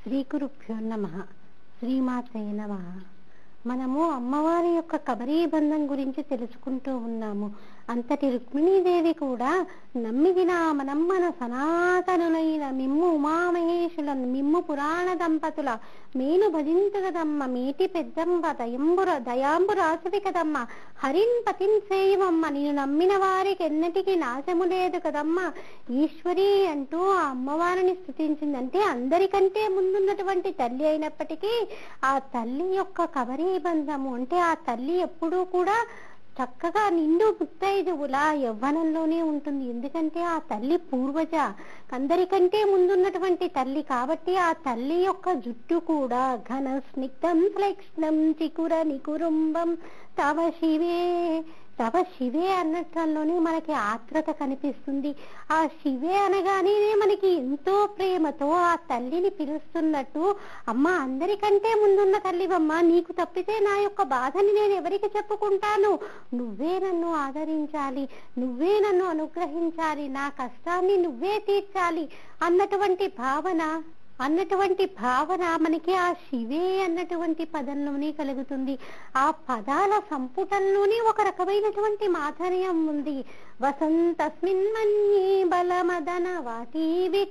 శ్రీ గురుభ్యో నమ శ్రీమాతే నమ మనము అమ్మవారి యొక్క కబరీ బంధం గురించి తెలుసుకుంటూ ఉన్నాము అంతటి రుక్మిణీదేవి కూడా నమ్మిదిన మనమ్మన సనాతనులైన మిమ్ము ఉమామహేషుల మిమ్ము పురాణ దంపతుల మేను భజించగదమ్మ మేటి పెద్దంబ దయంబుర దయాంబు రాసివి కదమ్మ హరిన్ పతిన్ సేయమమ్మ నేను నమ్మిన వారికి ఎన్నటికీ నాశము లేదు కదమ్మ ఈశ్వరి అంటూ ఆ అమ్మవారిని స్థుతించిందంటే అందరికంటే ముందున్నటువంటి తల్లి అయినప్పటికీ ఆ తల్లి యొక్క కబరీ బంధము అంటే ఆ తల్లి ఎప్పుడూ కూడా చక్కగా నిండు ముత్తైదువులా యవ్వనంలోనే ఉంటుంది ఎందుకంటే ఆ తల్లి పూర్వజ అందరికంటే ముందున్నటువంటి తల్లి కాబట్టి ఆ తల్లి యొక్క జుట్టు కూడా ఘన స్నిగ్ధం ఫ్లెక్ష్ణం చికుర నికురుంబం తవ శివే తవ శివే అన్నట్లోనే మనకి ఆత్రత కనిపిస్తుంది ఆ శివే అనగానే మనకి ఎంతో ప్రేమతో ఆ తల్లిని పిలుస్తున్నట్టు అమ్మ అందరికంటే ముందున్న తల్లివమ్మ నీకు తప్పితే నా యొక్క బాధని నేను ఎవరికి చెప్పుకుంటాను నువ్వే నన్ను ఆదరించాలి నువ్వే నన్ను అనుగ్రహించాలి నా కష్టాన్ని నువ్వే తీర్చాలి అన్నటువంటి భావన అన్నటువంటి భావన మనకి ఆ శివే అన్నటువంటి పదంలోనే కలుగుతుంది ఆ పదాల సంపుటంలోనే ఒక రకమైనటువంటి మాధుర్యం ఉంది వసంతస్మిన్ మన్యే బలమదన వాటి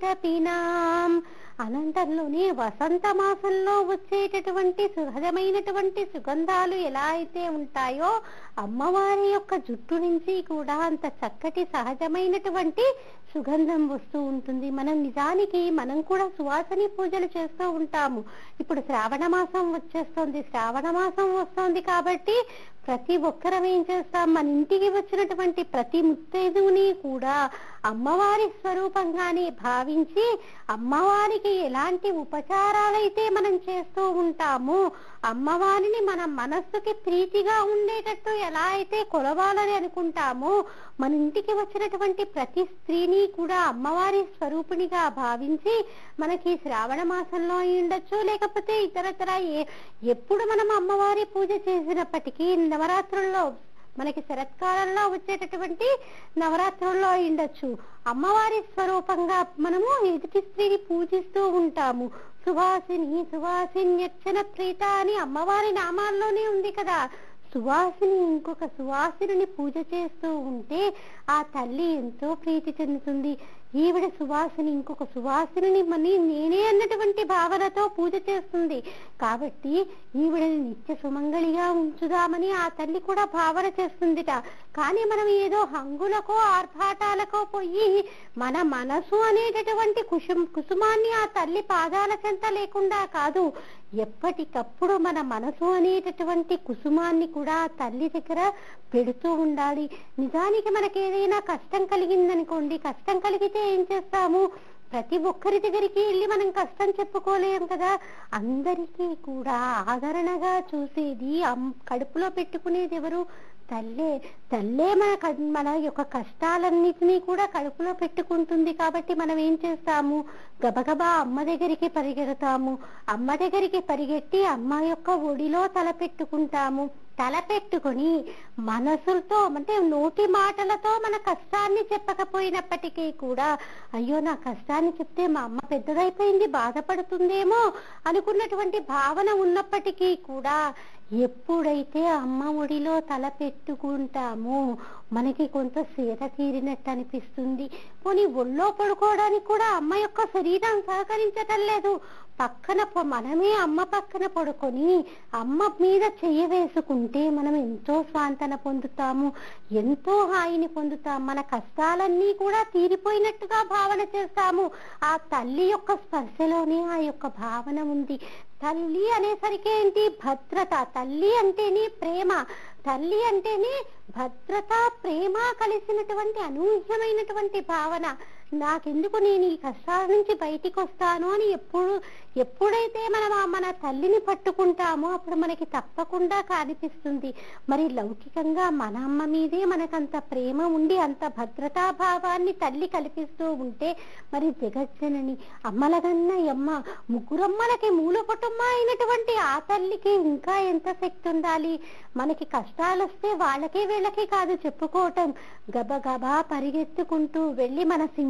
విటపినాం అనంతరంలోనే వసంత మాసంలో వచ్చేటటువంటి సహజమైనటువంటి సుగంధాలు ఎలా అయితే ఉంటాయో అమ్మవారి యొక్క జుట్టు నుంచి కూడా అంత చక్కటి సహజమైనటువంటి సుగంధం వస్తూ ఉంటుంది మనం నిజానికి మనం కూడా సువాసని పూజలు చేస్తూ ఉంటాము ఇప్పుడు శ్రావణ మాసం వచ్చేస్తుంది శ్రావణ మాసం వస్తుంది కాబట్టి ప్రతి ఒక్కరం ఏం చేస్తాం మన ఇంటికి వచ్చినటువంటి ప్రతి ముత్తైదుని కూడా అమ్మవారి స్వరూపంగానే భావించి అమ్మవారికి ఎలాంటి ఉపచారాలైతే మనం చేస్తూ ఉంటామో అమ్మవారిని మన మనస్సుకి ప్రీతిగా ఉండేటట్టు ఎలా అయితే కొలవాలని అనుకుంటామో మన ఇంటికి వచ్చినటువంటి ప్రతి స్త్రీని కూడా అమ్మవారి స్వరూపిణిగా భావించి మనకి శ్రావణ మాసంలో అయి ఉండొచ్చు లేకపోతే ఇతరతర ఏ ఎప్పుడు మనం అమ్మవారి పూజ చేసినప్పటికీ నవరాత్రుల్లో మనకి శరత్కాలంలో వచ్చేటటువంటి నవరాత్రుల్లో ఉండొచ్చు అమ్మవారి స్వరూపంగా మనము ఎదుటి స్త్రీని పూజిస్తూ ఉంటాము సువాసిని సువాసిన్యక్షణ ప్రీత అని అమ్మవారి నామాల్లోనే ఉంది కదా సువాసిని ఇంకొక సువాసిని పూజ చేస్తూ ఉంటే ఆ తల్లి ఎంతో ప్రీతి చెందుతుంది ఈవిడ సువాసిని ఇంకొక సువాసిని మని నేనే అన్నటువంటి భావనతో పూజ చేస్తుంది కాబట్టి ఈవిడని నిత్య సుమంగళిగా ఉంచుదామని ఆ తల్లి కూడా భావన చేస్తుందిట కానీ మనం ఏదో హంగులకో ఆర్భాటాలకో పోయి మన మనసు అనేటటువంటి కుసుం కుసుమాన్ని ఆ తల్లి పాదాల చెంత లేకుండా కాదు ఎప్పటికప్పుడు మన మనసు అనేటటువంటి కుసుమాన్ని కూడా ఆ తల్లి దగ్గర పెడుతూ ఉండాలి నిజానికి మనకి ఏదైనా కష్టం కలిగిందనుకోండి కష్టం కలిగితే ఏం చేస్తాము ప్రతి ఒక్కరి దగ్గరికి వెళ్ళి మనం కష్టం చెప్పుకోలేం కదా అందరికీ కూడా ఆదరణగా చూసేది అమ్- కడుపులో పెట్టుకునేది ఎవరు తల్లే తల్లే మన క- మన యొక్క కష్టాలన్నిటినీ కూడా కడుపులో పెట్టుకుంటుంది కాబట్టి మనం ఏం చేస్తాము గబగబా అమ్మ దగ్గరికి పరిగెడతాము అమ్మ దగ్గరికి పరిగెట్టి అమ్మ యొక్క ఒడిలో తల పెట్టుకుంటాము తల పెట్టుకొని మనసులతో అంటే నోటి మాటలతో మన కష్టాన్ని చెప్పకపోయినప్పటికీ కూడా అయ్యో నా కష్టాన్ని చెప్తే మా అమ్మ పెద్దదైపోయింది బాధపడుతుందేమో అనుకున్నటువంటి భావన ఉన్నప్పటికీ కూడా ఎప్పుడైతే అమ్మ ఒడిలో తల పెట్టుకుంటామో మనకి కొంత సేద తీరినట్టు అనిపిస్తుంది పోనీ ఒళ్ళో పడుకోవడానికి కూడా అమ్మ యొక్క శరీరం సహకరించటం లేదు పక్కన ప- మనమే అమ్మ పక్కన పడుకొని అమ్మ మీద చెయ్యి వేసుకుంటే మనం ఎంతో స్వాంతన పొందుతాము ఎంతో హాయిని పొందుతాం మన కష్టాలన్నీ కూడా తీరిపోయినట్టుగా భావన చేస్తాము ఆ తల్లి యొక్క స్పర్శలోనే ఆ యొక్క భావన ఉంది తల్లి అనేసరికి ఏంటి భద్రత తల్లి అంటేనే ప్రేమ తల్లి అంటేనే భద్రత ప్రేమ కలిసినటువంటి అనూహ్యమైనటువంటి భావన నాకెందుకు నేను ఈ కష్టాల నుంచి బయటికి వస్తాను అని ఎప్పుడు ఎప్పుడైతే మనం ఆ మన తల్లిని పట్టుకుంటామో అప్పుడు మనకి తప్పకుండా కనిపిస్తుంది మరి లౌకికంగా మన అమ్మ మీదే మనకంత ప్రేమ ఉండి అంత భద్రతా భావాన్ని తల్లి కల్పిస్తూ ఉంటే మరి జగజ్జనని అమ్మలగన్న అమ్మ ముగ్గురమ్మలకి మూల కుటుంబ అయినటువంటి ఆ తల్లికి ఇంకా ఎంత శక్తి ఉండాలి మనకి కష్టాలు వస్తే వాళ్ళకి వీళ్ళకి కాదు చెప్పుకోవటం గబగబా పరిగెత్తుకుంటూ వెళ్ళి మన సింహ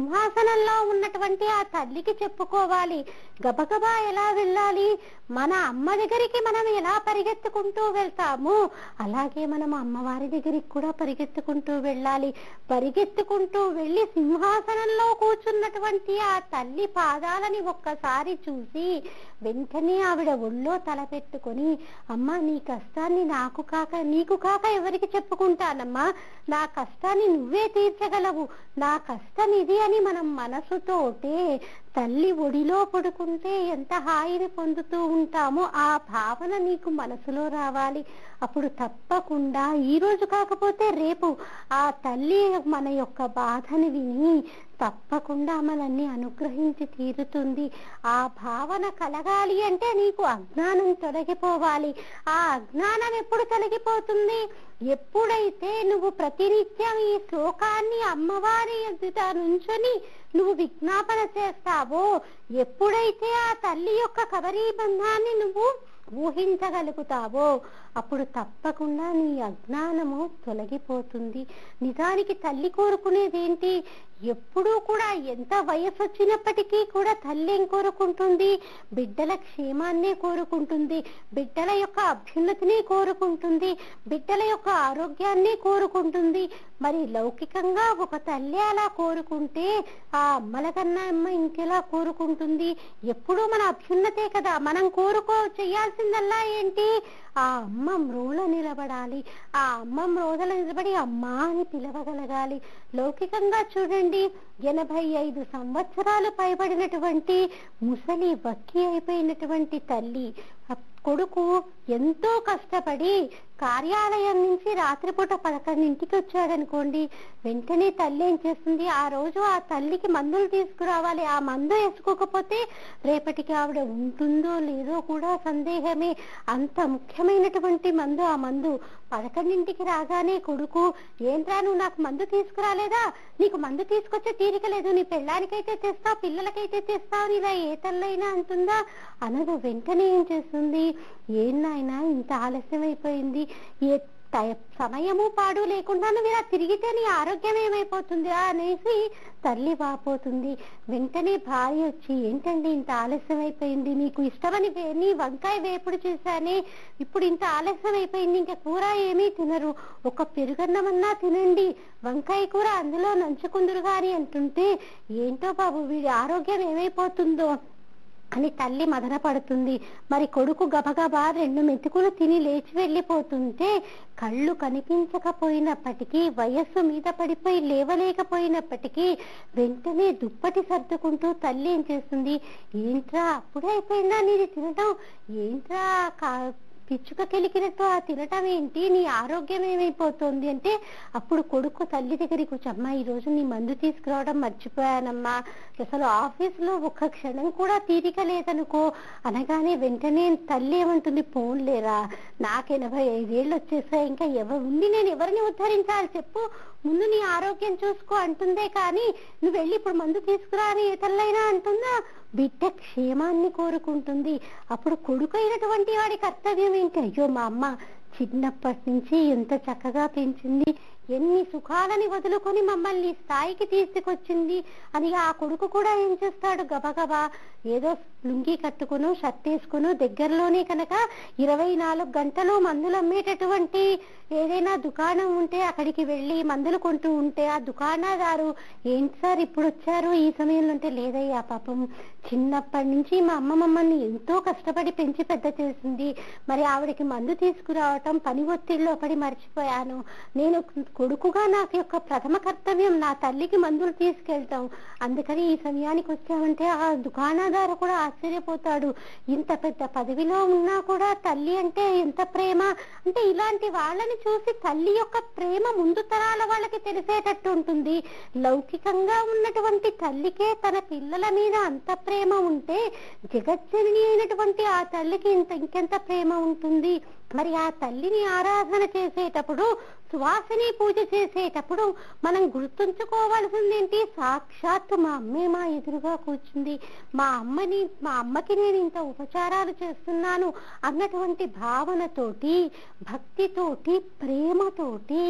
సింహాసనంలో ఉన్నటువంటి ఆ తల్లికి చెప్పుకోవాలి గబగబా ఎలా వెళ్ళాలి మన అమ్మ దగ్గరికి మనం ఎలా పరిగెత్తుకుంటూ వెళ్తాము అలాగే మనం అమ్మవారి దగ్గరికి కూడా పరిగెత్తుకుంటూ వెళ్ళాలి పరిగెత్తుకుంటూ వెళ్ళి సింహాసనంలో కూర్చున్నటువంటి ఆ తల్లి పాదాలని ఒక్కసారి చూసి వెంటనే ఆవిడ ఒళ్ళో తల పెట్టుకొని అమ్మ నీ కష్టాన్ని నాకు కాక నీకు కాక ఎవరికి చెప్పుకుంటానమ్మా నా కష్టాన్ని నువ్వే తీర్చగలవు నా కష్టం ఇది అని మనం మనసుతోటే తల్లి ఒడిలో పడుకుంటే ఎంత హాయిని పొందుతూ ఉంటామో ఆ భావన నీకు మనసులో రావాలి అప్పుడు తప్పకుండా ఈ రోజు కాకపోతే రేపు ఆ తల్లి మన యొక్క బాధని విని తప్పకుండా మనల్ని అనుగ్రహించి తీరుతుంది ఆ భావన కలగాలి అంటే నీకు అజ్ఞానం తొలగిపోవాలి ఆ అజ్ఞానం ఎప్పుడు తొలగిపోతుంది ఎప్పుడైతే నువ్వు ప్రతినిత్యం ఈ శ్లోకాన్ని అమ్మవారి ఎదుట నుంచొని నువ్వు విజ్ఞాపన చేస్తావో ఎప్పుడైతే ఆ తల్లి యొక్క కబరీ బంధాన్ని నువ్వు ఊహించగలుగుతావో అప్పుడు తప్పకుండా నీ అజ్ఞానము తొలగిపోతుంది నిజానికి తల్లి కోరుకునేది ఏంటి ఎప్పుడూ కూడా ఎంత వయసు వచ్చినప్పటికీ కూడా తల్లి ఏం కోరుకుంటుంది బిడ్డల క్షేమాన్నే కోరుకుంటుంది బిడ్డల యొక్క అభ్యున్నతిని కోరుకుంటుంది బిడ్డల యొక్క ఆరోగ్యాన్ని కోరుకుంటుంది మరి లౌకికంగా ఒక తల్లి అలా కోరుకుంటే ఆ అమ్మల కన్నా అమ్మ ఇంకెలా కోరుకుంటుంది ఎప్పుడూ మన అభ్యున్నతే కదా మనం కోరుకో చేయాల్సిందల్లా ఏంటి ఆ అమ్మ మ్రోల నిలబడాలి ఆ అమ్మ మ్రోదల నిలబడి అమ్మా అని పిలవగలగాలి లౌకికంగా చూడండి ఎనభై ఐదు సంవత్సరాలు పైబడినటువంటి ముసలి వక్కి అయిపోయినటువంటి తల్లి ఆ కొడుకు ఎంతో కష్టపడి కార్యాలయం నుంచి రాత్రిపూట పదకొండింటికి వచ్చాడనుకోండి వెంటనే తల్లి ఏం చేస్తుంది ఆ రోజు ఆ తల్లికి మందులు తీసుకురావాలి ఆ మందు వేసుకోకపోతే రేపటికి ఆవిడ ఉంటుందో లేదో కూడా సందేహమే అంత ముఖ్యమైనటువంటి మందు ఆ మందు పదకొండింటికి రాగానే కొడుకు ఏంట్రా నువ్వు నాకు మందు తీసుకురాలేదా నీకు మందు తీసుకొచ్చే తీరిక లేదు నీ పెళ్ళానికైతే తెస్తావు పిల్లలకైతే తెస్తావు అని ఇలా ఏ తల్లైనా అంటుందా అనదు వెంటనే ఏం చేస్తుంది ఏం నాయనా ఇంత ఆలస్యం అయిపోయింది ఏ టై- సమయము పాడు లేకుండా నువ్వు ఇలా తిరిగితే నీ ఆరోగ్యం ఏమైపోతుంది అనేసి తల్లి వాపోతుంది వెంటనే భార్య వచ్చి ఏంటండి ఇంత ఆలస్యం అయిపోయింది మీకు ఇష్టమని వే- నీ వంకాయ వేపుడు చేశానే ఇప్పుడు ఇంత ఆలస్యం అయిపోయింది ఇంకా కూర ఏమీ తినరు ఒక పెరుగన్నమన్నా తినండి వంకాయ కూర అందులో నంచుకుందురు గాని అంటుంటే ఏంటో బాబు వీడి ఆరోగ్యం ఏమైపోతుందో అని తల్లి మదన పడుతుంది మరి కొడుకు గబగబా రెండు మెతుకులు తిని లేచి వెళ్ళిపోతుంటే కళ్ళు కనిపించకపోయినప్పటికీ వయస్సు మీద పడిపోయి లేవలేకపోయినప్పటికీ వెంటనే దుప్పటి సర్దుకుంటూ తల్లి ఏం చేస్తుంది ఏంట్రా అప్పుడే అయిపోయిందా నీది తినటం ఏంట్రా కా పిచ్చుక కెలికినట్టు ఆ తినటం ఏంటి నీ ఆరోగ్యం ఏమైపోతుంది అంటే అప్పుడు కొడుకు తల్లి దగ్గరికి వచ్చి అమ్మా ఈ రోజు నీ మందు తీసుకురావడం మర్చిపోయానమ్మా అసలు ఆఫీసులో ఒక్క క్షణం కూడా తీరిక లేదనుకో అనగానే వెంటనే తల్లి ఏమంటుంది పోన్లేరా నాకు ఎనభై ఐదేళ్ళు వచ్చేసాయి ఇంకా ఎవరు ఉండి నేను ఎవరిని ఉద్ధరించాలి చెప్పు ముందు నీ ఆరోగ్యం చూసుకో అంటుందే కానీ నువ్వు వెళ్ళి ఇప్పుడు మందు తీసుకురా అని ఏ తల్లైనా అంటుందా బిడ్డ క్షేమాన్ని కోరుకుంటుంది అప్పుడు కొడుకైనటువంటి వాడి కర్తవ్యం ఏంటి అయ్యో మా అమ్మ చిన్నప్పటి నుంచి ఎంత చక్కగా పెంచింది ఎన్ని సుఖాలని వదులుకొని మమ్మల్ని ఈ స్థాయికి తీసుకొచ్చింది అని ఆ కొడుకు కూడా ఏం చేస్తాడు గబగబా ఏదో లుంగి కట్టుకును షర్ట్ వేసుకును దగ్గరలోనే కనుక ఇరవై నాలుగు గంటలు మందులు అమ్మేటటువంటి ఏదైనా దుకాణం ఉంటే అక్కడికి వెళ్ళి మందులు కొంటూ ఉంటే ఆ దుకాణదారు ఏంటి సార్ ఇప్పుడు వచ్చారు ఈ సమయంలో అంటే లేదయ్యా పాపం చిన్నప్పటి నుంచి మా అమ్మ మమ్మల్ని ఎంతో కష్టపడి పెంచి పెద్ద చేసింది మరి ఆవిడకి మందు తీసుకురావటం పని ఒత్తిడిలో పడి మర్చిపోయాను నేను కొడుకుగా నాకు యొక్క ప్రథమ కర్తవ్యం నా తల్లికి మందులు తీసుకెళ్తాం అందుకని ఈ సమయానికి వచ్చామంటే ఆ దుకాణదారు కూడా ఆశ్చర్యపోతాడు ఇంత పెద్ద పదవిలో ఉన్నా కూడా తల్లి అంటే ఎంత ప్రేమ అంటే ఇలాంటి వాళ్ళని చూసి తల్లి యొక్క ప్రేమ ముందు తరాల వాళ్ళకి తెలిసేటట్టు ఉంటుంది లౌకికంగా ఉన్నటువంటి తల్లికే తన పిల్లల మీద అంత ప్రేమ ఉంటే జగజ్జనని అయినటువంటి ఆ తల్లికి ఇంత ఇంకెంత ప్రేమ ఉంటుంది మరి ఆ తల్లిని ఆరాధన చేసేటప్పుడు సువాసిని పూజ చేసేటప్పుడు మనం గుర్తుంచుకోవాల్సింది ఏంటి సాక్షాత్ మా అమ్మే మా ఎదురుగా కూర్చుంది మా అమ్మని మా అమ్మకి నేను ఇంత ఉపచారాలు చేస్తున్నాను అన్నటువంటి భావనతోటి భక్తితోటి ప్రేమతోటి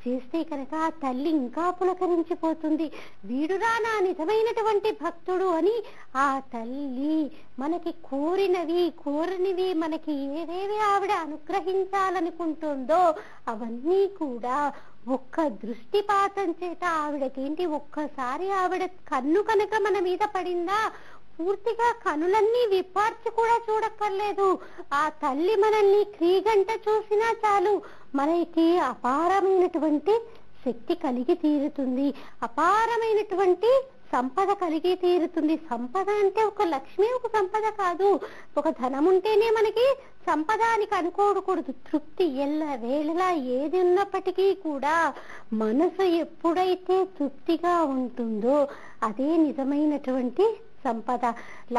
చేస్తే కనుక ఆ తల్లి ఇంకా పులకరించిపోతుంది వీడురా నా నిజమైనటువంటి భక్తుడు అని ఆ తల్లి మనకి కోరినవి కోరనివి మనకి ఏవేవి ఆవిడ అనుగ్రహించాలనుకుంటుందో అవన్నీ కూడా ఒక్క దృష్టిపాతం చేత ఆవిడకేంటి ఒక్కసారి ఆవిడ కన్ను కనుక మన మీద పడిందా పూర్తిగా కనులన్నీ విప్పార్చి కూడా చూడక్కర్లేదు ఆ తల్లి మనల్ని క్రీగంట చూసినా చాలు మనకి అపారమైనటువంటి శక్తి కలిగి తీరుతుంది అపారమైనటువంటి సంపద కలిగి తీరుతుంది సంపద అంటే ఒక లక్ష్మి ఒక సంపద కాదు ఒక ధనం ఉంటేనే మనకి సంపద అని అనుకోకూడదు తృప్తి ఎల్ల వేళలా ఏది ఉన్నప్పటికీ కూడా మనసు ఎప్పుడైతే తృప్తిగా ఉంటుందో అదే నిజమైనటువంటి సంపద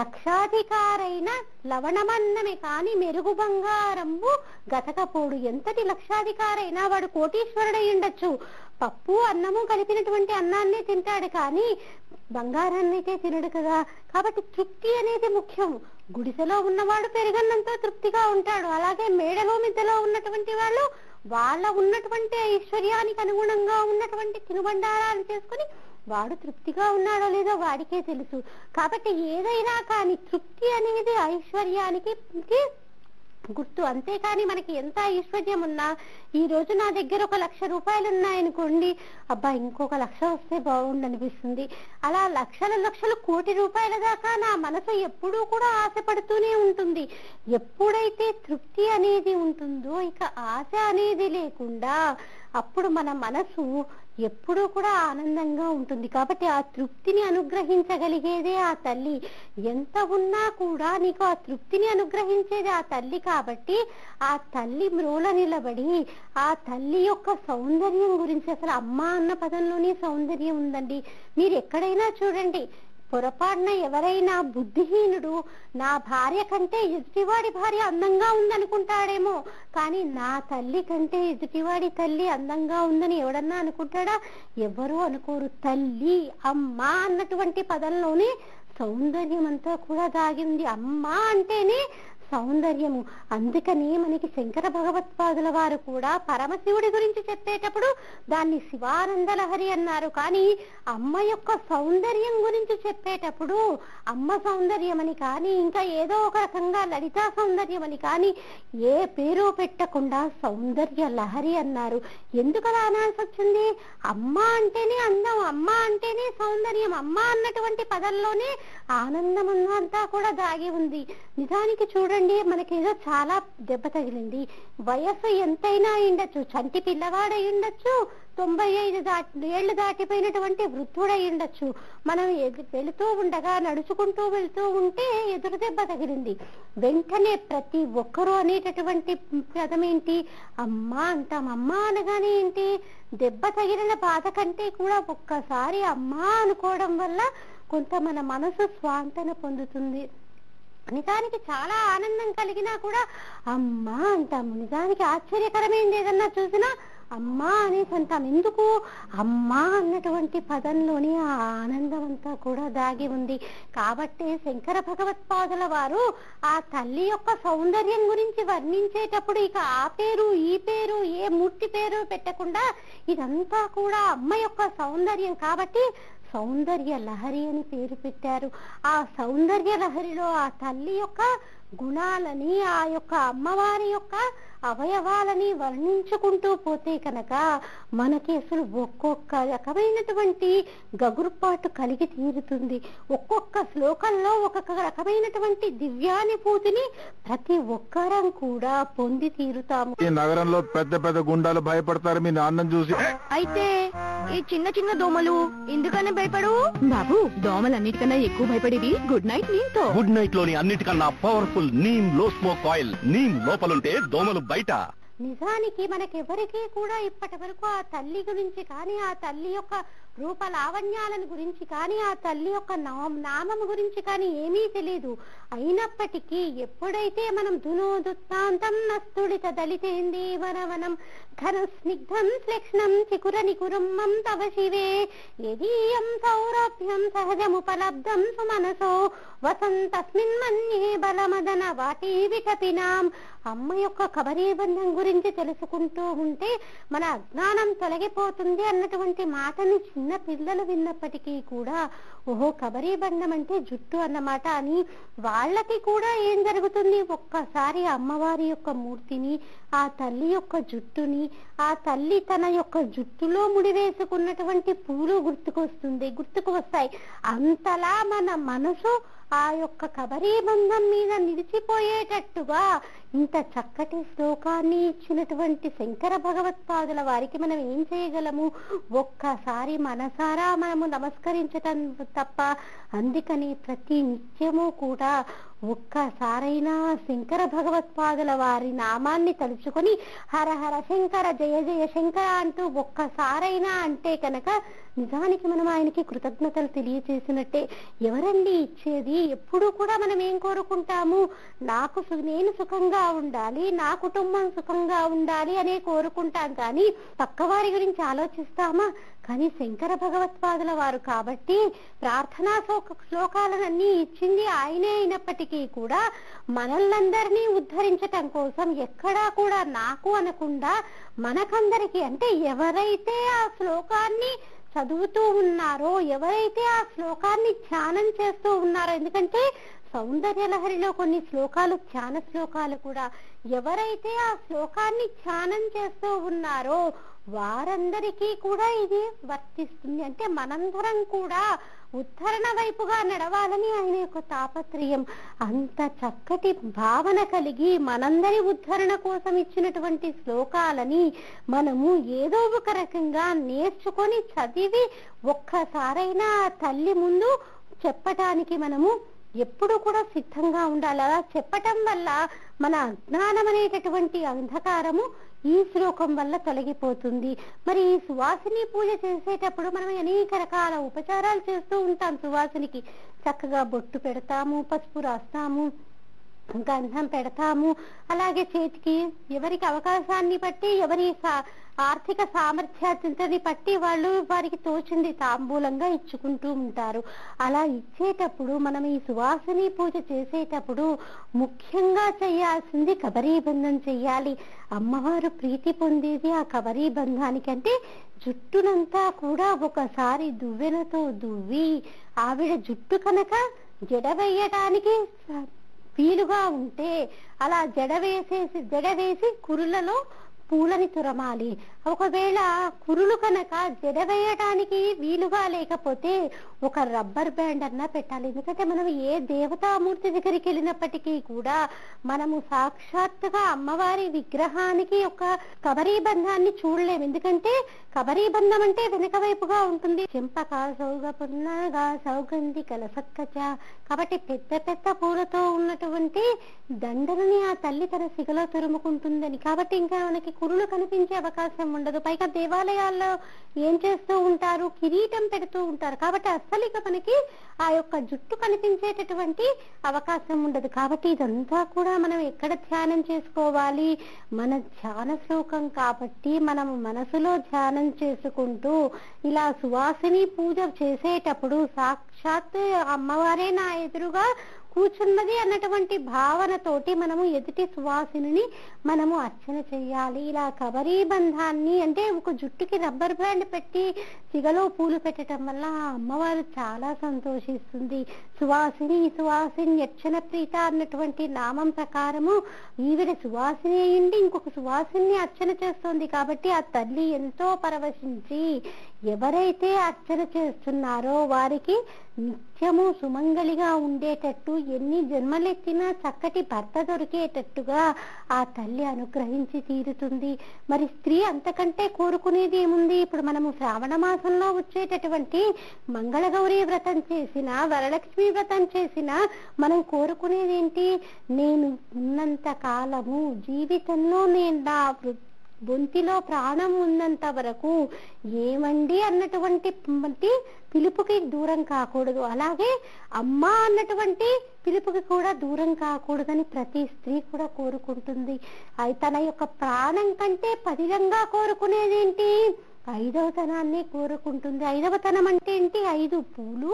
లక్షాధికారైన లవణమన్నమే కాని మెరుగు బంగారంబు గతకపోడు ఎంతటి లక్షాధికారైనా వాడు కోటీశ్వరుడై ఉండొచ్చు పప్పు అన్నము కలిపినటువంటి అన్నాన్నే తింటాడు కానీ బంగారాన్ని అయితే తినడు కదా కాబట్టి తృప్తి అనేది ముఖ్యం గుడిసెలో ఉన్నవాడు పెరుగన్నంతో తృప్తిగా ఉంటాడు అలాగే మేడలో మిద్దెలో ఉన్నటువంటి వాళ్ళు వాళ్ళ ఉన్నటువంటి ఐశ్వర్యానికి అనుగుణంగా ఉన్నటువంటి తినుబండారాలు చేసుకుని వాడు తృప్తిగా ఉన్నాడో లేదో వాడికే తెలుసు కాబట్టి ఏదైనా కానీ తృప్తి అనేది ఐశ్వర్యానికి కి గుర్తు అంతేకాని మనకి ఎంత ఐశ్వర్యం ఉన్నా ఈ రోజు నా దగ్గర ఒక లక్ష రూపాయలు ఉన్నాయనుకోండి అబ్బా ఇంకొక లక్ష వస్తే బాగుండు అనిపిస్తుంది అలా లక్షల లక్షలు కోటి రూపాయల దాకా నా మనసు ఎప్పుడూ కూడా ఆశపడుతూనే ఉంటుంది ఎప్పుడైతే తృప్తి అనేది ఉంటుందో ఇక ఆశ అనేది లేకుండా అప్పుడు మన మనసు ఎప్పుడూ కూడా ఆనందంగా ఉంటుంది కాబట్టి ఆ తృప్తిని అనుగ్రహించగలిగేదే ఆ తల్లి ఎంత ఉన్నా కూడా నీకు ఆ తృప్తిని అనుగ్రహించేది ఆ తల్లి కాబట్టి ఆ తల్లి మ్రోల నిలబడి ఆ తల్లి యొక్క సౌందర్యం గురించి అసలు అమ్మ అన్న పదంలోనే సౌందర్యం ఉందండి మీరు ఎక్కడైనా చూడండి పొరపాటున ఎవరైనా బుద్ధిహీనుడు నా భార్య కంటే ఎదుటివాడి భార్య అందంగా ఉందనుకుంటాడేమో కానీ నా తల్లి కంటే ఎదుటివాడి తల్లి అందంగా ఉందని ఎవడన్నా అనుకుంటాడా ఎవరు అనుకోరు తల్లి అమ్మ అన్నటువంటి పదంలోనే సౌందర్యం అంతా కూడా దాగింది అమ్మ అంటేనే సౌందర్యము అందుకని మనకి శంకర భగవత్పాదుల వారు కూడా పరమశివుడి గురించి చెప్పేటప్పుడు దాన్ని శివానంద లహరి అన్నారు కానీ అమ్మ యొక్క సౌందర్యం గురించి చెప్పేటప్పుడు అమ్మ సౌందర్యం అని కానీ ఇంకా ఏదో ఒక రకంగా లలితా సౌందర్యం అని కానీ ఏ పేరు పెట్టకుండా సౌందర్య లహరి అన్నారు ఎందుకు అలా అనాల్సి వచ్చింది అమ్మ అంటేనే అందం అమ్మ అంటేనే సౌందర్యం అమ్మ అన్నటువంటి పదంలోనే ఆనందం అంతా కూడా దాగి ఉంది నిజానికి చూడండి మనకేదో చాలా దెబ్బ తగిలింది వయస్సు ఎంతైనా ఉండొచ్చు చంటి పిల్లవాడై ఉండొచ్చు తొంభై ఐదు దాటి ఏళ్లు దాటిపోయినటువంటి వృద్ధుడై ఉండొచ్చు మనం ఎదు- వెళుతూ ఉండగా నడుచుకుంటూ వెళ్తూ ఉంటే ఎదురు దెబ్బ తగిలింది వెంటనే ప్రతి ఒక్కరూ అనేటటువంటి పదం ఏంటి అమ్మా అంటాం అమ్మా అనగానే ఏంటి దెబ్బ తగిలిన బాధ కంటే కూడా ఒక్కసారి అమ్మా అనుకోవడం వల్ల కొంత మన మనసు స్వాంతన పొందుతుంది నిజానికి చాలా ఆనందం కలిగినా కూడా అమ్మా అంటాము నిజానికి ఆశ్చర్యకరమైంది ఏదన్నా చూసినా అమ్మా అనేసి అంటాం ఎందుకు అమ్మా అన్నటువంటి పదంలోని ఆ ఆనందం అంతా కూడా దాగి ఉంది కాబట్టే శంకర భగవత్పాదుల వారు ఆ తల్లి యొక్క సౌందర్యం గురించి వర్ణించేటప్పుడు ఇక ఆ పేరు ఈ పేరు ఏ మూర్తి పేరు పెట్టకుండా ఇదంతా కూడా అమ్మ యొక్క సౌందర్యం కాబట్టి సౌందర్య లహరి అని పేరు పెట్టారు ఆ సౌందర్య లహరిలో ఆ తల్లి యొక్క గుణాలని ఆ యొక్క అమ్మవారి యొక్క అవయవాలని వర్ణించుకుంటూ పోతే కనుక మనకి అసలు ఒక్కొక్క రకమైనటువంటి గగురుపాటు కలిగి తీరుతుంది ఒక్కొక్క శ్లోకంలో ఒక్కొక్క రకమైనటువంటి దివ్యానుభూతిని ప్రతి ఒక్కరం కూడా పొంది తీరుతాము ఈ నగరంలో పెద్ద పెద్ద గుండాలు భయపడతారు మీ నాన్నని చూసి అయితే ఈ చిన్న చిన్న దోమలు ఎందుకని భయపడు బాబు దోమలన్నిటికన్నా ఎక్కువ భయపడేది గుడ్ నైట్ నీతో గుడ్ నైట్ లోని అన్నిటికన్నా పవర్ఫుల్ నీమ్ లో స్మోక్ ఆయిల్ నీమ్ లోపలుంటే దోమలు బయట నిజానికి మనకెవరికీ కూడా ఇప్పటి వరకు ఆ తల్లి గురించి కానీ ఆ తల్లి యొక్క రూప లావణ్యాలను గురించి కానీ ఆ తల్లి యొక్క నామ నామం గురించి కానీ ఏమీ తెలియదు అయినప్పటికీ ఎప్పుడైతే మనం ధునోదుత్తాంతం నస్తుడిత దళితేంది వనవనం ఘన స్నిగ్ధం శ్లక్ష్ణం చికుర నికురుమ్మం తవ శివే యదీయం సౌరభ్యం సహజముపలబ్ధం సుమనసో వసంతస్మిన్ మన్యే బలమదన వాటి విటపినాం అమ్మ యొక్క కబరీబంధం గురించి గురించి తెలుసుకుంటూ ఉంటే మన అజ్ఞానం తొలగిపోతుంది అన్నటువంటి మాటని చిన్న పిల్లలు విన్నప్పటికీ కూడా ఓహో కబరీ బండం అంటే జుట్టు అన్నమాట అని వాళ్ళకి కూడా ఏం జరుగుతుంది ఒక్కసారి అమ్మవారి యొక్క మూర్తిని ఆ తల్లి యొక్క జుట్టుని ఆ తల్లి తన యొక్క జుట్టులో ముడివేసుకున్నటువంటి పూలు గుర్తుకొస్తుంది గుర్తుకు వస్తాయి అంతలా మన మనసు ఆ యొక్క కబరీ బంధం మీద నిలిచిపోయేటట్టుగా ఇంత చక్కటి శ్లోకాన్ని ఇచ్చినటువంటి శంకర భగవత్పాదుల వారికి మనం ఏం చేయగలము ఒక్కసారి మనసారా మనము నమస్కరించటం తప్ప అందుకని ప్రతి నిత్యము కూడా ఒక్కసారైనా శంకర భగవత్పాదుల వారి నామాన్ని తలుచుకొని హర హర శంకర జయ జయ శంకర అంటూ ఒక్కసారైనా అంటే కనుక నిజానికి మనం ఆయనకి కృతజ్ఞతలు తెలియచేసినట్టే ఎవరండి ఇచ్చేది ఎప్పుడు కూడా మనం ఏం కోరుకుంటాము నాకు సు- నేను సుఖంగా ఉండాలి నా కుటుంబం సుఖంగా ఉండాలి అనే కోరుకుంటాం కానీ పక్కవారి గురించి ఆలోచిస్తామా కానీ శంకర భగవత్పాదుల వారు కాబట్టి ప్రార్థనా శ్లోక శ్లోకాలనన్నీ ఇచ్చింది ఆయనే అయినప్పటికీ కూడా మనల్నందరినీ ఉద్ధరించటం కోసం ఎక్కడా కూడా నాకు అనకుండా మనకందరికీ అంటే ఎవరైతే ఆ శ్లోకాన్ని చదువుతూ ఉన్నారో ఎవరైతే ఆ శ్లోకాన్ని ధ్యానం చేస్తూ ఉన్నారో ఎందుకంటే సౌందర్య లహరిలో కొన్ని శ్లోకాలు ధ్యాన శ్లోకాలు కూడా ఎవరైతే ఆ శ్లోకాన్ని ధ్యానం చేస్తూ ఉన్నారో వారందరికీ కూడా ఇది వర్తిస్తుంది అంటే మనందరం కూడా ఉద్ధరణ వైపుగా నడవాలని ఆయన యొక్క తాపత్రయం అంత చక్కటి భావన కలిగి మనందరి ఉద్ధరణ కోసం ఇచ్చినటువంటి శ్లోకాలని మనము ఏదో ఒక రకంగా నేర్చుకొని చదివి ఒక్కసారైనా ఆ తల్లి ముందు చెప్పటానికి మనము ఎప్పుడు కూడా సిద్ధంగా ఉండాలి అలా చెప్పటం వల్ల మన అజ్ఞానం అనేటటువంటి అంధకారము ఈ శ్లోకం వల్ల తొలగిపోతుంది మరి ఈ సువాసిని పూజ చేసేటప్పుడు మనం అనేక రకాల ఉపచారాలు చేస్తూ ఉంటాం సువాసినికి చక్కగా బొట్టు పెడతాము పసుపు రాస్తాము గంధం పెడతాము అలాగే చేతికి ఎవరికి అవకాశాన్ని బట్టి ఎవరి సా- ఆర్థిక సామర్థ్యాన్ని బట్టి వాళ్ళు వారికి తోచింది తాంబూలంగా ఇచ్చుకుంటూ ఉంటారు అలా ఇచ్చేటప్పుడు మనం ఈ సువాసిని పూజ చేసేటప్పుడు ముఖ్యంగా చేయాల్సింది కబరీ బంధం చెయ్యాలి అమ్మవారు ప్రీతి పొందేది ఆ కబరీ బంధానికి అంటే జుట్టునంతా కూడా ఒకసారి దువ్వెనతో దువ్వి ఆవిడ జుట్టు కనుక జడ వేయటానికి వీలుగా ఉంటే అలా జడ వేసేసి జడ వేసి కురులలో పూలని తురమాలి ఒకవేళ కురులు కనుక జడ వేయడానికి వీలుగా లేకపోతే ఒక రబ్బర్ బ్యాండ్ అన్నా పెట్టాలి ఎందుకంటే మనం ఏ దేవతామూర్తి దగ్గరికి వెళ్ళినప్పటికీ కూడా మనము సాక్షాత్తుగా అమ్మవారి విగ్రహానికి ఒక కబరీ బంధాన్ని చూడలేము ఎందుకంటే కబరీ బంధం అంటే వెనుక వైపుగా ఉంటుంది చెంపక సౌగ పున్నగా సౌగంధి కలసక్కచ కాబట్టి పెద్ద పెద్ద పూలతో ఉన్నటువంటి దండలని ఆ తల్లి తన సిగలో తురుముకుంటుందని కాబట్టి ఇంకా మనకి కురులు కనిపించే అవకాశం ఉండదు పైగా దేవాలయాల్లో ఏం చేస్తూ ఉంటారు కిరీటం పెడుతూ ఉంటారు కాబట్టి అస్సలు ఇక మనకి ఆ యొక్క జుట్టు కనిపించేటటువంటి అవకాశం ఉండదు కాబట్టి ఇదంతా కూడా మనం ఎక్కడ ధ్యానం చేసుకోవాలి మన ధ్యాన శ్లోకం కాబట్టి మనం మనసులో ధ్యానం చేసుకుంటూ ఇలా సువాసిని పూజ చేసేటప్పుడు సాక్షాత్ అమ్మవారే నా ఎదురుగా కూర్చున్నది అన్నటువంటి భావనతోటి మనము ఎదుటి సువాసిని మనము అర్చన చేయాలి ఇలా కబరీ బంధాన్ని అంటే ఒక జుట్టుకి రబ్బర్ బ్యాండ్ పెట్టి సిగలో పూలు పెట్టడం వల్ల ఆ అమ్మవారు చాలా సంతోషిస్తుంది సువాసిని సువాసిని యక్షణ ప్రీత అన్నటువంటి నామం ప్రకారము ఈవిడ సువాసిని అయ్యింది ఇంకొక సువాసిని అర్చన చేస్తుంది కాబట్టి ఆ తల్లి ఎంతో పరవశించి ఎవరైతే అర్చన చేస్తున్నారో వారికి నిత్యము సుమంగళిగా ఉండేటట్టు ఎన్ని జన్మలెత్తినా చక్కటి భర్త దొరికేటట్టుగా ఆ తల్లి అనుగ్రహించి తీరుతుంది మరి స్త్రీ అంతకంటే కోరుకునేది ఏముంది ఇప్పుడు మనము శ్రావణ మాసంలో వచ్చేటటువంటి మంగళగౌరి వ్రతం చేసిన వరలక్ష్మి వ్రతం చేసిన మనం కోరుకునేది ఏంటి నేను ఉన్నంత కాలము జీవితంలో నేను నా వృ- బొంతిలో ప్రాణం ఉన్నంత వరకు ఏమండి అన్నటువంటి వంటి పిలుపుకి దూరం కాకూడదు అలాగే అమ్మ అన్నటువంటి పిలుపుకి కూడా దూరం కాకూడదని ప్రతి స్త్రీ కూడా కోరుకుంటుంది అది తన యొక్క ప్రాణం కంటే పదిలంగా కోరుకునేది ఏంటి ఐదవ తనాన్ని కోరుకుంటుంది ఐదవ తనం అంటే ఏంటి ఐదు పూలు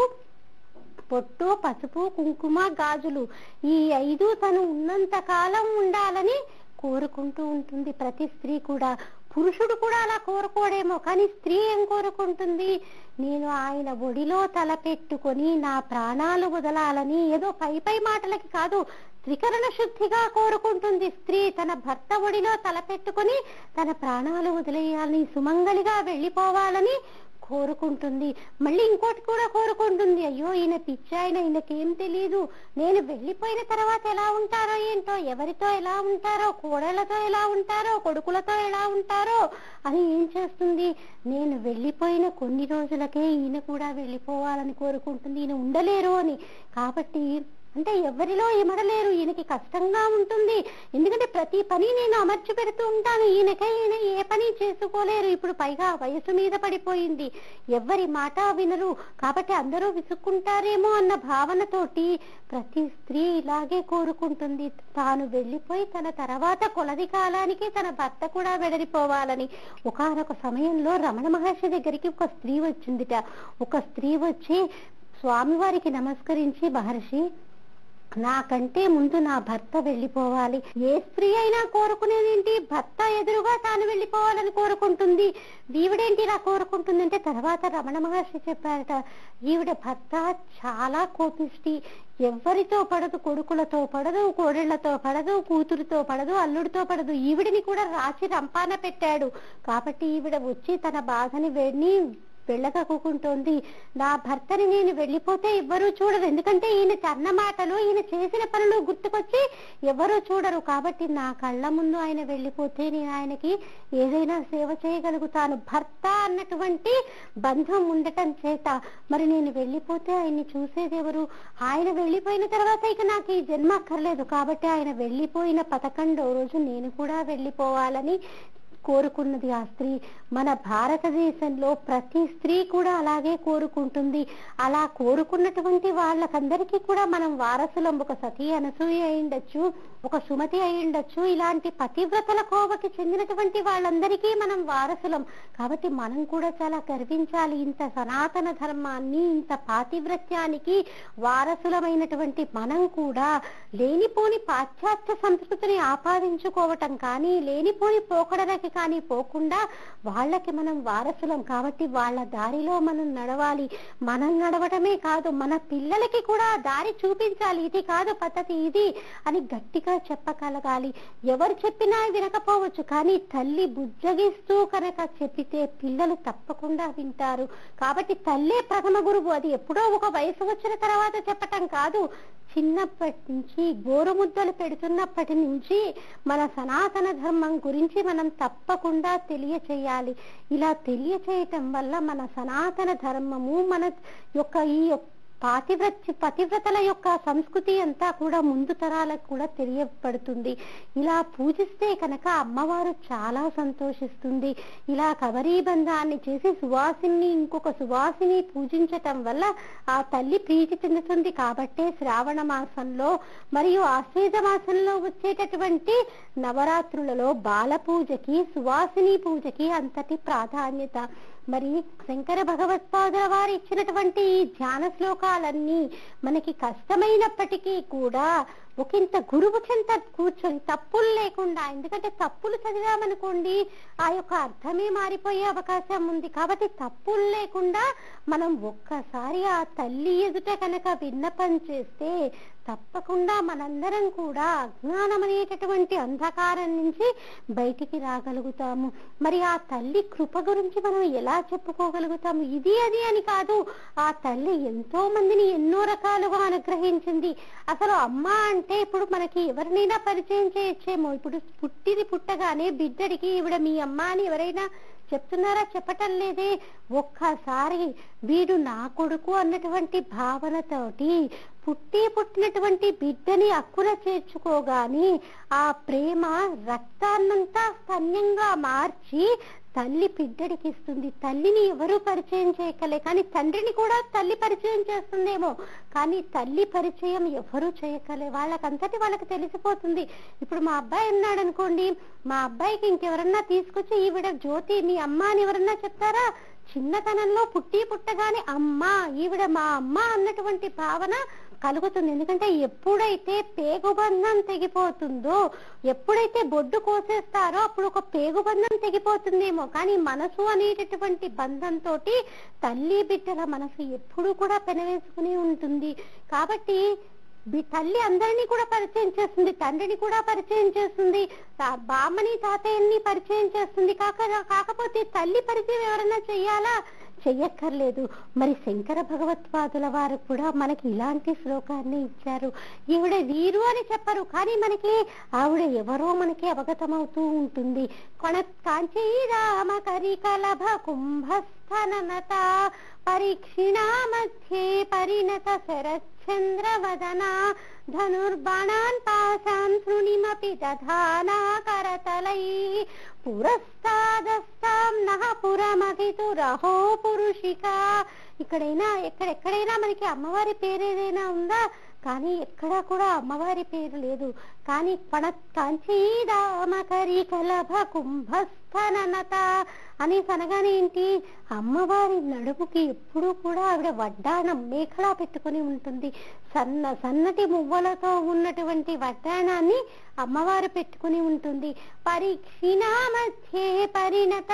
పొట్టు పసుపు కుంకుమ గాజులు ఈ ఐదు తను ఉన్నంత కాలం ఉండాలని కోరుకుంటూ ఉంటుంది ప్రతి స్త్రీ కూడా పురుషుడు కూడా అలా కోరుకోడేమో కానీ స్త్రీ ఏం కోరుకుంటుంది నేను ఆయన ఒడిలో తలపెట్టుకొని నా ప్రాణాలు వదలాలని ఏదో పై పై మాటలకి కాదు త్రికరణ శుద్ధిగా కోరుకుంటుంది స్త్రీ తన భర్త ఒడిలో తలపెట్టుకొని తన ప్రాణాలు వదిలేయాలని సుమంగళిగా వెళ్ళిపోవాలని కోరుకుంటుంది మళ్ళీ ఇంకోటి కూడా కోరుకుంటుంది అయ్యో ఈయన పిచ్చాయన ఈయనకేం తెలియదు నేను వెళ్ళిపోయిన తర్వాత ఎలా ఉంటారో ఏంటో ఎవరితో ఎలా ఉంటారో కోడళ్లతో ఎలా ఉంటారో కొడుకులతో ఎలా ఉంటారో అని ఏం చేస్తుంది నేను వెళ్ళిపోయిన కొన్ని రోజులకే ఈయన కూడా వెళ్ళిపోవాలని కోరుకుంటుంది ఈయన ఉండలేరు అని కాబట్టి అంటే ఎవరిలో ఇమడలేరు ఈయనకి కష్టంగా ఉంటుంది ఎందుకంటే ప్రతి పని నేను అమర్చి పెడుతూ ఉంటాను ఈయనకై ఈయన ఏ పని చేసుకోలేరు ఇప్పుడు పైగా వయసు మీద పడిపోయింది ఎవరి మాట వినరు కాబట్టి అందరూ విసుక్కుంటారేమో అన్న భావనతోటి ప్రతి స్త్రీ ఇలాగే కోరుకుంటుంది తాను వెళ్ళిపోయి తన తర్వాత కొలది కాలానికి తన భర్త కూడా వెడలిపోవాలని ఒకనొక సమయంలో రమణ మహర్షి దగ్గరికి ఒక స్త్రీ వచ్చిందిట ఒక స్త్రీ వచ్చి స్వామివారికి నమస్కరించి మహర్షి నాకంటే ముందు నా భర్త వెళ్ళిపోవాలి ఏ స్త్రీ అయినా కోరుకునేదేంటి భర్త ఎదురుగా తాను వెళ్ళిపోవాలని కోరుకుంటుంది ఈవిడేంటి ఇలా కోరుకుంటుందంటే తర్వాత రమణ మహర్షి చెప్పారట ఈవిడ భర్త చాలా కోపిష్టి ఎవరితో పడదు కొడుకులతో పడదు కోడళ్లతో పడదు కూతురుతో పడదు అల్లుడితో పడదు ఈవిడిని కూడా రాచి రంపాన పెట్టాడు కాబట్టి ఈవిడ వచ్చి తన బాధని వెళ్ళి వెళ్ళకకుంటోంది నా భర్తని నేను వెళ్ళిపోతే ఎవ్వరూ చూడరు ఎందుకంటే ఈయన చన్న మాటలు ఈయన చేసిన పనులు గుర్తుకొచ్చి ఎవరూ చూడరు కాబట్టి నా కళ్ళ ముందు ఆయన వెళ్ళిపోతే నేను ఆయనకి ఏదైనా సేవ చేయగలుగుతాను భర్త అన్నటువంటి బంధం ఉండటం చేత మరి నేను వెళ్ళిపోతే ఆయన్ని చూసేది ఎవరు ఆయన వెళ్ళిపోయిన తర్వాత ఇక నాకు ఈ జన్మ అక్కర్లేదు కాబట్టి ఆయన వెళ్ళిపోయిన పదకొండో రోజు నేను కూడా వెళ్ళిపోవాలని కోరుకున్నది ఆ స్త్రీ మన భారతదేశంలో ప్రతి స్త్రీ కూడా అలాగే కోరుకుంటుంది అలా కోరుకున్నటువంటి వాళ్ళకందరికీ కూడా మనం వారసులం ఒక సతీ అనసూయ అయిండొచ్చు ఒక సుమతి అయిండొచ్చు ఇలాంటి పతివ్రతల కోవకి చెందినటువంటి వాళ్ళందరికీ మనం వారసులం కాబట్టి మనం కూడా చాలా గర్వించాలి ఇంత సనాతన ధర్మాన్ని ఇంత పాతివ్రత్యానికి వారసులమైనటువంటి మనం కూడా లేనిపోని పాశ్చాత్య సంస్కృతిని ఆపాదించుకోవటం కానీ లేనిపోని పోకడలకి కానీ పోకుండా వాళ్ళకి మనం వారసులం కాబట్టి వాళ్ళ దారిలో మనం నడవాలి మనం నడవటమే కాదు మన పిల్లలకి కూడా ఆ దారి చూపించాలి ఇది కాదు పద్ధతి ఇది అని గట్టిగా చెప్పగలగాలి ఎవరు చెప్పినా వినకపోవచ్చు కానీ తల్లి బుజ్జగిస్తూ కనుక చెప్పితే పిల్లలు తప్పకుండా వింటారు కాబట్టి తల్లే ప్రథమ గురువు అది ఎప్పుడో ఒక వయసు వచ్చిన తర్వాత చెప్పటం కాదు చిన్నప్పటి నుంచి గోరుముద్దలు పెడుతున్నప్పటి నుంచి మన సనాతన ధర్మం గురించి మనం తప్పకుండా తెలియచేయాలి ఇలా తెలియచేయటం వల్ల మన సనాతన ధర్మము మన యొక్క ఈ యొక్క పాతివ్రత పతివ్రతల యొక్క సంస్కృతి అంతా కూడా ముందు తరాలకు కూడా తెలియబడుతుంది ఇలా పూజిస్తే కనుక అమ్మవారు చాలా సంతోషిస్తుంది ఇలా కబరీ బంధాన్ని చేసి సువాసిని ఇంకొక సువాసిని పూజించటం వల్ల ఆ తల్లి ప్రీతి చెందుతుంది కాబట్టే శ్రావణ మాసంలో మరియు ఆశ్వేజ మాసంలో వచ్చేటటువంటి నవరాత్రులలో బాల పూజకి సువాసిని పూజకి అంతటి ప్రాధాన్యత మరి శంకర భగవత్పాదుల వారు ఇచ్చినటువంటి ఈ ధ్యాన శ్లోకాలన్నీ మనకి కష్టమైనప్పటికీ కూడా ఒకంత గురువు చెంత కూర్చొని తప్పులు లేకుండా ఎందుకంటే తప్పులు చదివామనుకోండి ఆ యొక్క అర్థమే మారిపోయే అవకాశం ఉంది కాబట్టి తప్పులు లేకుండా మనం ఒక్కసారి ఆ తల్లి ఎదుట కనుక విన్నపం చేస్తే తప్పకుండా మనందరం కూడా అజ్ఞానం అనేటటువంటి అంధకారం నుంచి బయటికి రాగలుగుతాము మరి ఆ తల్లి కృప గురించి మనం ఎలా చెప్పుకోగలుగుతాము ఇది అది అని కాదు ఆ తల్లి ఎంతో మందిని ఎన్నో రకాలుగా అనుగ్రహించింది అసలు అమ్మ అంటే ఇప్పుడు మనకి ఎవరినైనా పరిచయం చేయొచ్చేమో ఇప్పుడు పుట్టిది పుట్టగానే బిడ్డడికి ఈవిడ మీ అమ్మ అని ఎవరైనా చెప్తున్నారా చెప్పటం లేదే ఒక్కసారి వీడు నా కొడుకు అన్నటువంటి భావనతోటి పుట్టి పుట్టినటువంటి బిడ్డని అక్కున చేర్చుకోగాని ఆ ప్రేమ రక్తాన్నంతా స్తన్యంగా మార్చి తల్లి బిడ్డడికి ఇస్తుంది తల్లిని ఎవరు పరిచయం చేయకలే కానీ తండ్రిని కూడా తల్లి పరిచయం చేస్తుందేమో కానీ తల్లి పరిచయం ఎవరు చేయకలే వాళ్ళకంతటి వాళ్ళకి తెలిసిపోతుంది ఇప్పుడు మా అబ్బాయి ఉన్నాడు అనుకోండి మా అబ్బాయికి ఇంకెవరన్నా తీసుకొచ్చి ఈవిడ జ్యోతి మీ అమ్మ అని ఎవరన్నా చెప్తారా చిన్నతనంలో పుట్టి పుట్టగానే అమ్మ ఈవిడ మా అమ్మ అన్నటువంటి భావన కలుగుతుంది ఎందుకంటే ఎప్పుడైతే పేగుబంధం తెగిపోతుందో ఎప్పుడైతే బొడ్డు కోసేస్తారో అప్పుడు ఒక పేగుబంధం తెగిపోతుందేమో కానీ మనసు అనేటటువంటి బంధంతో తల్లి బిడ్డల మనసు ఎప్పుడు కూడా పెనవేసుకుని ఉంటుంది కాబట్టి బి- తల్లి అందరినీ కూడా పరిచయం చేస్తుంది తండ్రిని కూడా పరిచయం చేస్తుంది తా- బామ్మని తాతయ్యని పరిచయం చేస్తుంది కాక కాకపోతే తల్లి పరిచయం ఎవరైనా చెయ్యాలా చెయ్యక్కర్లేదు మరి శంకర భగవత్పాదుల వారు కూడా మనకి ఇలాంటి శ్లోకాన్ని ఇచ్చారు ఈవిడ వీరు అని చెప్పరు కానీ మనకి ఆవిడ ఎవరో మనకి అవగతమవుతూ ఉంటుంది కొన కాంచీ రామ కరికలభ కుంభస్థననత పరీక్షిణా మధ్యే పరిణత శరచంద్రవదనా ధనుర్బాణాన్ పాశాన్ శృణిమపి దధానా కరతలై పురస్తాదస్తాం నహ పురమగితురహో పురుషిక ఇక్కడైనా ఎక్కడెక్కడైనా మనకి అమ్మవారి పేరు ఏదైనా ఉందా కానీ ఎక్కడా కూడా అమ్మవారి పేరు లేదు కానీ పణ కాంచీదామకరి కలభ కుంభస్థననత అని అనగానే ఏంటి అమ్మవారి నడుముకి ఎప్పుడూ కూడా ఆవిడ వడ్డాణం మేఖలా పెట్టుకొని ఉంటుంది సన్న సన్నటి మువ్వలతో ఉన్నటువంటి వడ్డాణాన్ని అమ్మవారు పెట్టుకుని ఉంటుంది పరీక్షిణా మధ్యే పరిణత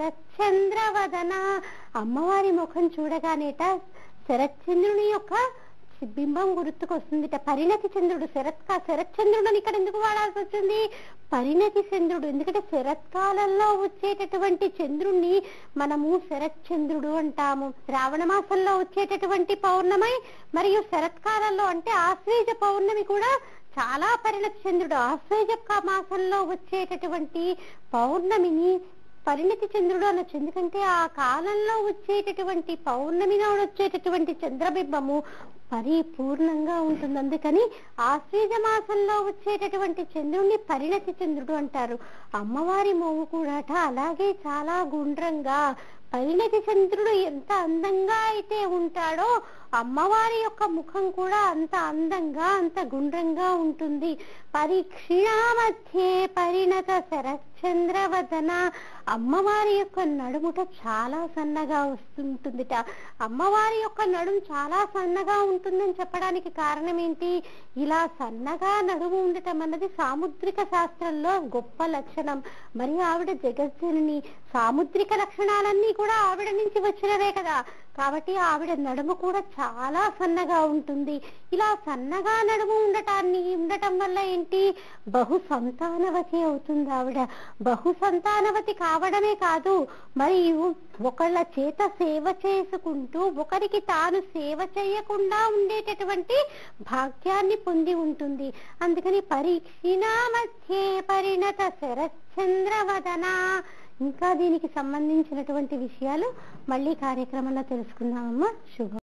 శరచంద్రవదన అమ్మవారి ముఖం చూడగానేట శరత్చంద్రుని యొక్క బింబం గుర్తుకొస్తుందిట పరిణతి చంద్రుడు శరత్ శరత్చంద్రుడు అని ఇక్కడ ఎందుకు వాడాల్సి వచ్చింది పరిణతి చంద్రుడు ఎందుకంటే శరత్కాలంలో వచ్చేటటువంటి చంద్రుణ్ణి మనము శరత్చంద్రుడు అంటాము శ్రావణ మాసంలో వచ్చేటటువంటి పౌర్ణమి మరియు శరత్కాలంలో అంటే ఆశ్వేజ పౌర్ణమి కూడా చాలా పరిణతి చంద్రుడు ఆశ్వేజ కా- మాసంలో వచ్చేటటువంటి పౌర్ణమిని పరిణతి చంద్రుడు అనొచ్చు ఎందుకంటే ఆ కాలంలో వచ్చేటటువంటి పౌర్ణమి నాడు వచ్చేటటువంటి చంద్రబింబము పరిపూర్ణంగా ఉంటుంది అందుకని ఆశ్వేజ మాసంలో వచ్చేటటువంటి చంద్రుణ్ణి పరిణతి చంద్రుడు అంటారు అమ్మవారి మోము కూడా అలాగే చాలా గుండ్రంగా పరిణతి చంద్రుడు ఎంత అందంగా అయితే ఉంటాడో అమ్మవారి యొక్క ముఖం కూడా అంత అందంగా అంత గుండ్రంగా ఉంటుంది పరీక్షిణా మధ్యే పరిణత శరచంద్రవదన అమ్మవారి యొక్క నడుముట చాలా సన్నగా వస్తుంటుందిట అమ్మవారి యొక్క నడుము చాలా సన్నగా ఉంటుందని చెప్పడానికి కారణం ఏంటి ఇలా సన్నగా నడుము ఉండటం అన్నది సాముద్రిక శాస్త్రంలో గొప్ప లక్షణం మరి ఆవిడ జగజ్జనని సాముద్రిక లక్షణాలన్నీ కూడా ఆవిడ నుంచి వచ్చినవే కదా కాబట్టి ఆవిడ నడుము కూడా చాలా సన్నగా ఉంటుంది ఇలా సన్నగా నడుము ఉండటాన్ని ఉండటం వల్ల ఏంటి బహు సంతానవతి అవుతుంది ఆవిడ బహు సంతానవతి కావడమే కాదు మరియు ఒకళ్ళ చేత సేవ చేసుకుంటూ ఒకరికి తాను సేవ చేయకుండా ఉండేటటువంటి భాగ్యాన్ని పొంది ఉంటుంది అందుకని పరీక్షిణా మధ్యే పరిణత శరచంద్రవదన ఇంకా దీనికి సంబంధించినటువంటి విషయాలు మళ్ళీ కార్యక్రమంలో తెలుసుకుందామమ్మా శుభం